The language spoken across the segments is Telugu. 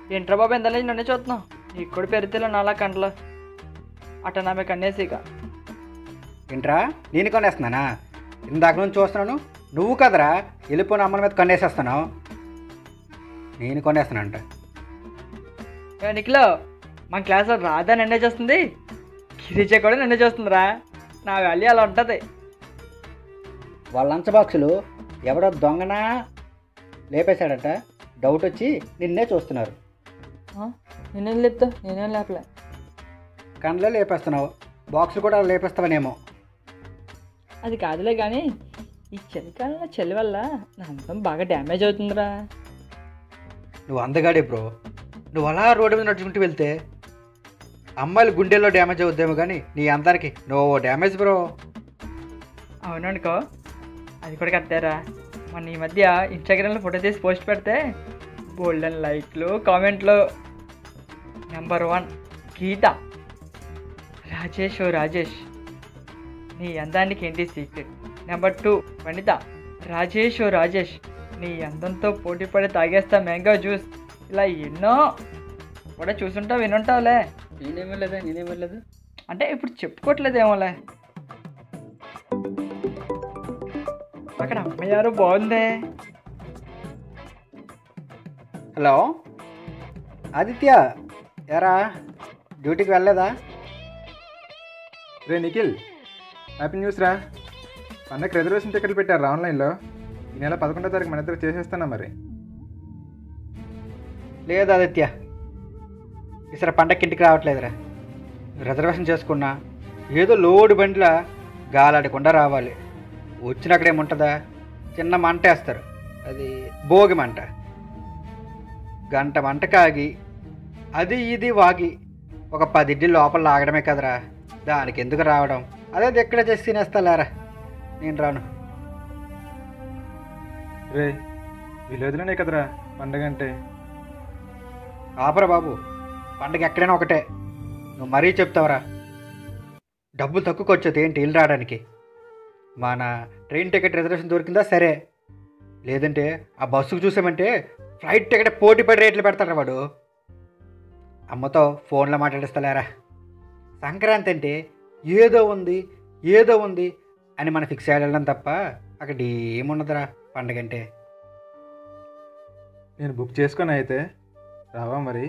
ఏంట్రా బాబు ఎంత నుంచి నన్నే చూస్తున్నావు నీకు కూడా పెరితేలా నాలా కంటలో అట్ట నా మీకు కన్నేసి ఇక ఏంట్రా నేను కొనేస్తున్నానా ఇందాక నుంచి చూస్తున్నాను నువ్వు కదరా వెళ్ళిపోయిన అమ్మల మీద కొనేసేస్తున్నావు నేను కొనేస్తానంట ఏ నిఖిలో మన క్లాస్లో రాధా నన్నే చూస్తుంది గిరిజ కూడా నన్నే చూస్తుందిరా నా వాల్యూ అలా ఉంటుంది వాళ్ళ లంచ్ బాక్సులు ఎవడో దొంగనా లేపేశాడట డౌట్ వచ్చి నిన్నే చూస్తున్నారు నేనేం లేపుతా నేనేం లేపలే కండ్లే లేపేస్తున్నావు బాక్సులు కూడా లేపేస్తావనేమో అది కాదులే కానీ ఈ చలికాలంలో చలి వల్ల నా అందం బాగా డ్యామేజ్ అవుతుందిరా నువ్వు అందగాడే బ్రో నువ్వు అలా రోడ్డు మీద నడుచుకుంటూ వెళ్తే అమ్మాయిల గుండెల్లో డ్యామేజ్ అవుద్దేమో కానీ నీ అందరికి నువ్వు డ్యామేజ్ బ్రో అవుననుకో అది కూడా కట్టారా మొన్న ఈ మధ్య ఇన్స్టాగ్రామ్లో ఫోటో తీసి పోస్ట్ పెడితే గోల్డెన్ లైక్లు కామెంట్లు నెంబర్ వన్ గీత రాజేష్ ఓ రాజేష్ నీ అందానికి ఏంటి secret number two Vanitha Rajesh ఓ రాజేష్ నీ అందంతో పోటీ పడి తాగేస్తా మ్యాంగో జ్యూస్ ఇలా ఎన్నో కూడా చూసుంటావు వినుంటావులే నేనేం వెళ్ళలేదు నేనేం వెళ్ళలేదు అంటే ఇప్పుడు చెప్పుకోవట్లేదేమోలే అక్కడ అమ్మయ్యారు బాగుందే హలో ఆదిత్య ఎరా డ్యూటీకి వెళ్ళలేదా రే నిఖిల్ హ్యాపీ న్యూస్ రా పండగ రిజర్వేషన్ టికెట్లు పెట్టారు ఆన్లైన్లో ఈ నెల పదకొండో తారీఖు మన ఇద్దరు చేసేస్తున్నా మరి లేదు ఆదిత్య ఈసారి పండక్కి ఇంటికి రావట్లేదురా రిజర్వేషన్ చేసుకున్నా ఏదో లోడు బండిలా గాలాడకుండా రావాలి వచ్చినక్కడ ఏముంటుందా చిన్న మంట వేస్తారు అది భోగి మంట గంట మంట కాగి అది ఇది వాగి ఒక పది ఇడ్లీ లోపల లాగడమే కదరా దానికి ఎందుకు రావడం అదే ఎక్కడ చేసి తినేస్తాలారా నేను రాను రే విలేజ్లోనే కదరా పండగ అంటే ఆపరా బాబు పండగ ఎక్కడైనా ఒకటే నువ్వు మరీ చెప్తావరా డబ్బులు తక్కువకి వచ్చేది ఏంటి ఇల్లు రావడానికి మన ట్రైన్ టికెట్ రిజర్వేషన్ దొరికిందా సరే లేదంటే ఆ బస్సుకు చూసామంటే ఫ్లైట్ టికెట్ పోటీ పడి రేట్లు పెడతాడు వాడు అమ్మతో ఫోన్లో మాట్లాడిస్తలేరా సంక్రాంతి అంటే ఏదో ఉంది ఏదో ఉంది అని మనం ఫిక్స్ అయ్యడం తప్ప అక్కడ ఏమున్నదిరా పండగ అంటే నేను బుక్ చేసుకొని అయితే రావా మరి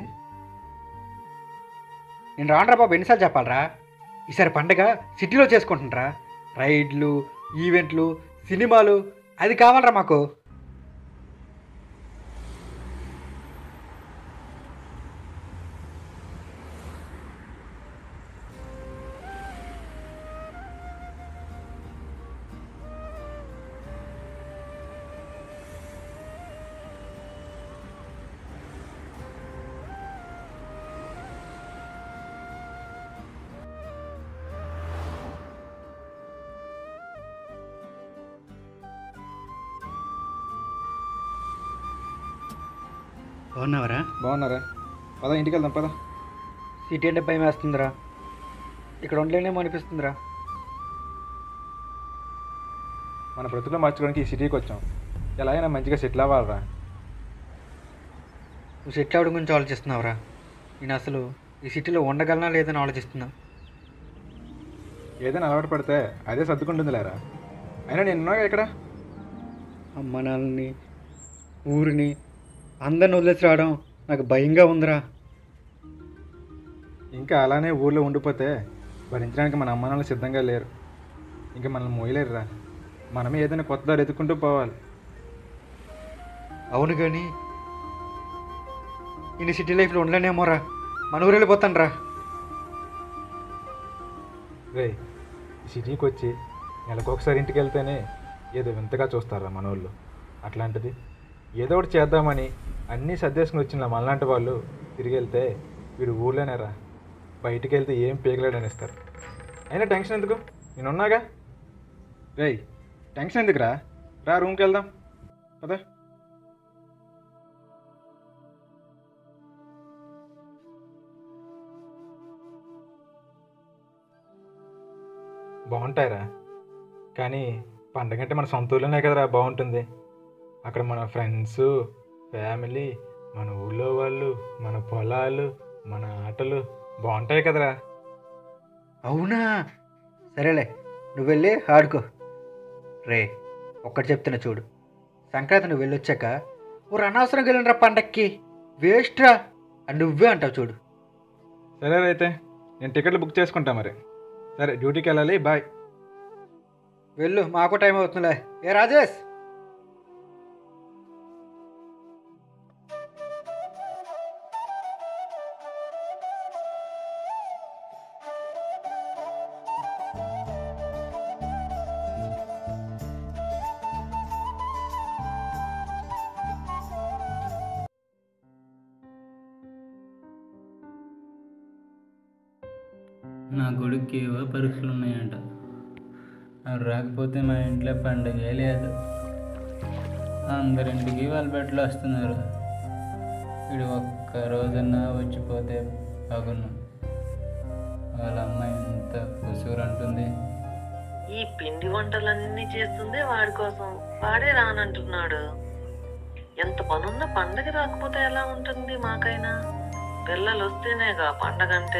నేను రానురా బాబు ఎన్నిసార్లు చెప్పాలరా ఈసారి పండగ సిటీలో చేసుకుంటుండ్రా రైడ్లు ఈవెంట్లు సినిమాలు అది కావాలరా మాకు బాగున్నావరా బాగున్నారా పద ఇంటికి వెళ్దాం పద సిటీ అంటే భయం వేస్తుందిరా ఇక్కడ ఉండలేనేమో అనిపిస్తుందిరా మన బ్రతుకులో మార్చుకోవడానికి ఈ సిటీకి వచ్చాం ఎలా అయినా మంచిగా సెటిల్ అవ్వాలరా నువ్వు సెటిల్ అవడం గురించి ఆలోచిస్తున్నావురా నేను అసలు ఈ సిటీలో ఉండగలనా లేదని ఆలోచిస్తున్నా ఏదైనా అలవాటు పడితే అదే సర్దుకుంటుంది లేరా అయినా నేను ఉన్నాగా ఇక్కడ అమ్మ నాన్నని ఊరిని అందరిని వదిలేసి రావడం నాకు భయంగా ఉందిరా ఇంకా అలానే ఊర్లో ఉండిపోతే భరించడానికి మన అమ్మ నాన్నలు సిద్ధంగా లేరు ఇంకా మనల్ని మోయలేరురా మనమే ఏదైనా కొత్త దారి ఎత్తుకుంటూ పోవాలి అవును కానీ ఇన్ని సిటీ లైఫ్లో ఉండలేనేమోరా మన ఊరు వెళ్ళిపోతాను రా రే ఈ సిటీకి వచ్చి నెలకు ఒకసారి ఇంటికి వెళ్తేనే ఏదో వింతగా చూస్తారా మన వాళ్ళు అట్లాంటిది ఏదో ఒకటి చేద్దామని అన్నీ సర్దేసుకుని వచ్చిన మనలాంటి వాళ్ళు తిరిగి వెళ్తే వీడు ఊర్లోనే రా బయటికి వెళ్తే ఏం పీకలేడని ఇస్తారు అయినా టెన్షన్ ఎందుకు నేనున్నాగా రేయ్ టెన్షన్ ఎందుకురా రా రూమ్కి వెళ్దాం పదా బాగుంటాయిరా కానీ పండగ అంటే మన సొంత ఊళ్ళోనే కదరా బాగుంటుంది అక్కడ మన ఫ్రెండ్స్ ఫ్యామిలీ మన ఊళ్ళో వాళ్ళు మన పొలాలు మన ఆటలు బాగుంటాయి కదరా అవునా సరేలే నువ్వు వెళ్ళి ఆడుకో రే ఒక్కటి చెప్తున్నా చూడు సంక్రాంతి నువ్వు వెళ్ళొచ్చాక ఊరు అనవసరం వెళ్ళినరా పండక్కి వేస్ట్ రా అని నువ్వే అంటావు చూడు సరే అయితే నేను టికెట్లు బుక్ చేసుకుంటా మరి సరే డ్యూటీకి వెళ్ళాలి బాయ్ వెళ్ళు మాకు టైం అవుతుందిలే ఏ రాజేష్ నా కొడుక్కి ఏవో పరీక్షలు ఉన్నాయంట అవి రాకపోతే మా ఇంట్లో పండగే లేదు అందరింటికి వాళ్ళ బట్టలు వస్తున్నారు వీడు ఒక్క రోజన్నా వచ్చిపోతే బాగున్నాం వాళ్ళ అమ్మాయి ఎంత కుసూరు అంటుంది ఈ పిండి వంటలన్నీ చేస్తుందే వాడి కోసం వాడే రానంటున్నాడు ఎంత పనున్న పండగ రాకపోతే ఎలా ఉంటుంది మాకైనా పిల్లలు వస్తేనేగా పండగ అంటే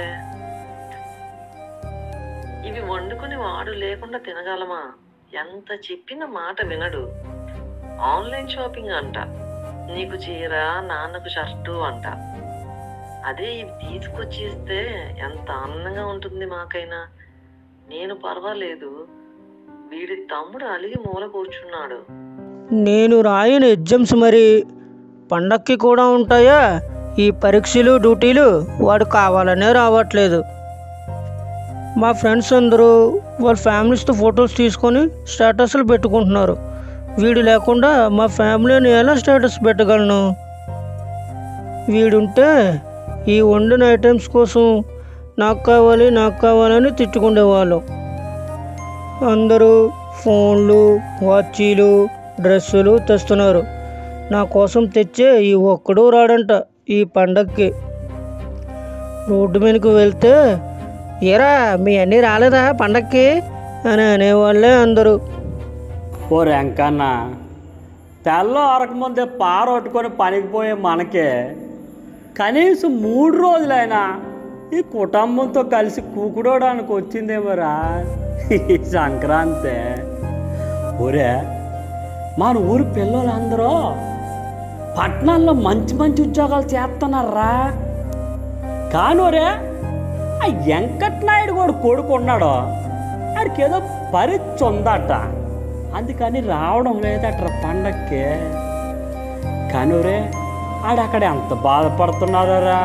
ఇవి వండుకుని వాడు లేకుండా తినగలమా ఎంత చెప్పిన మాట వినడు ఆన్లైన్ షాపింగ్ అంట నీకు చీర నాన్నకు షర్టు అంట అదే ఇవి తీసుకొచ్చి ఇస్తే ఎంత ఆనందంగా ఉంటుంది మాకైనా నేను పర్వాలేదు వీడి తమ్ముడు అలిగి మూల కూర్చున్నాడు నేను రాయని ఎగ్జామ్స్ మరి పండక్కి కూడా ఉంటాయా ఈ పరీక్షలు డ్యూటీలు వాడు కావాలనే రావట్లేదు మా ఫ్రెండ్స్ అందరూ వాళ్ళ ఫ్యామిలీస్తో ఫొటోస్ తీసుకొని స్టేటస్లు పెట్టుకుంటున్నారు వీడు లేకుండా మా ఫ్యామిలీని ఎలా స్టేటస్ పెట్టగలను వీడుంటే ఈ వండిన ఐటమ్స్ కోసం నాకు కావాలి నాకు కావాలని తిట్టుకునేవాళ్ళం అందరూ ఫోన్లు వాచీలు డ్రెస్సులు తెస్తున్నారు నా కోసం తెచ్చే ఈ ఒక్కడూ రాడంట ఈ పండక్కి రోడ్డు మీదకి వెళ్తే ఏరా మీ అన్నీ రాలేదా పండక్కి అని అనేవాళ్ళే అందరూ ఓ వెంకన్న తెల్ల అరకముందే పారొట్టుకొని పనికి పోయే మనకే కనీసం మూడు రోజులైనా ఈ కుటుంబంతో కలిసి కూకుడోడానికి వచ్చిందేమోరా ఈ సంక్రాంతి ఒరే మన ఊరి పిల్లలందరూ పట్టణాల్లో మంచి మంచి ఉద్యోగాలు చేస్తున్నారా కానోరే ఆ వెంకటనాయుడు కూడా కొడుకు ఉన్నాడు ఆడికి ఏదో పరీక్ష ఉందట అందుకని రావడం లేదట పండక్కి కానూరే ఆడక్కడ ఎంత బాధపడుతున్నారా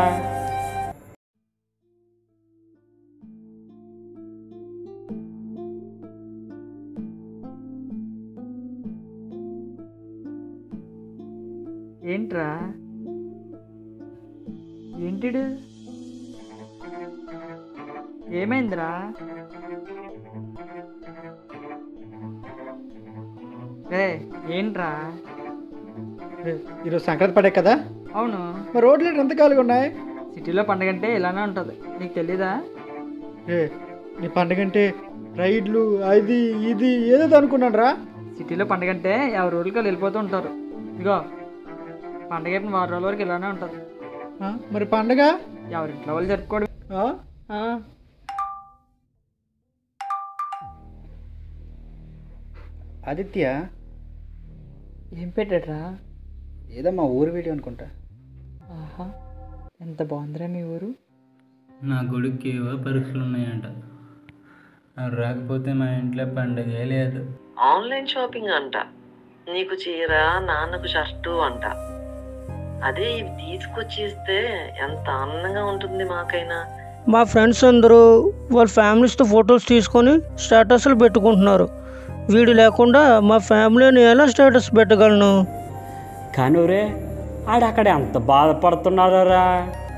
ఏంట్రా ఏంటిడు ఏమైందిరా ఏ ఏంట్రా రే, ఈరోజు సంక్రాంతి పండగ కదా అవును మరి రోడ్లు ఎంత ఖాళీగా ఉన్నాయి సిటీలో పండగ అంటే ఇలానే ఉంటుంది నీకు తెలీదా ఏ నీ పండగ అంటే రైడ్లు అది ఇది ఏదో అనుకున్నాను రా సిటీలో పండగ అంటే ఎవరి ఊరికి వాళ్ళు వెళ్ళిపోతూ ఉంటారు ఇదిగో పండగ అయిపోయిన వారం రోజుల వరకు ఇలానే ఉంటుంది మరి పండగ ఎవరింట్లో వాళ్ళు జరుపుకోవడం ఆ? ఆ. ఆదిత్య ఏం పెట్టాడ్రా ఏదో మా ఊరు వీడియో అనుకుంటా ఆహా ఎంత బాగుందిరా మీ ఊరు నా కొడుక్కి ఏవో పరీక్షలు ఉన్నాయంట అవి రాకపోతే మా ఇంట్లో పండగే లేదు ఆన్లైన్ షాపింగ్ అంట నీకు చీర నాన్నకు షర్టు అంట అదే ఇవి తీసుకొచ్చి ఇస్తే ఎంత ఆనందంగా ఉంటుంది మాకైనా మా ఫ్రెండ్స్ అందరూ వాళ్ళ ఫ్యామిలీస్తో ఫొటోస్ తీసుకొని స్టేటస్లు పెట్టుకుంటున్నారు వీడు లేకుండా మా ఫ్యామిలీని ఎలా స్టేటస్ పెట్టగలను కానూరే ఆడక్కడ ఎంత బాధపడుతున్నారా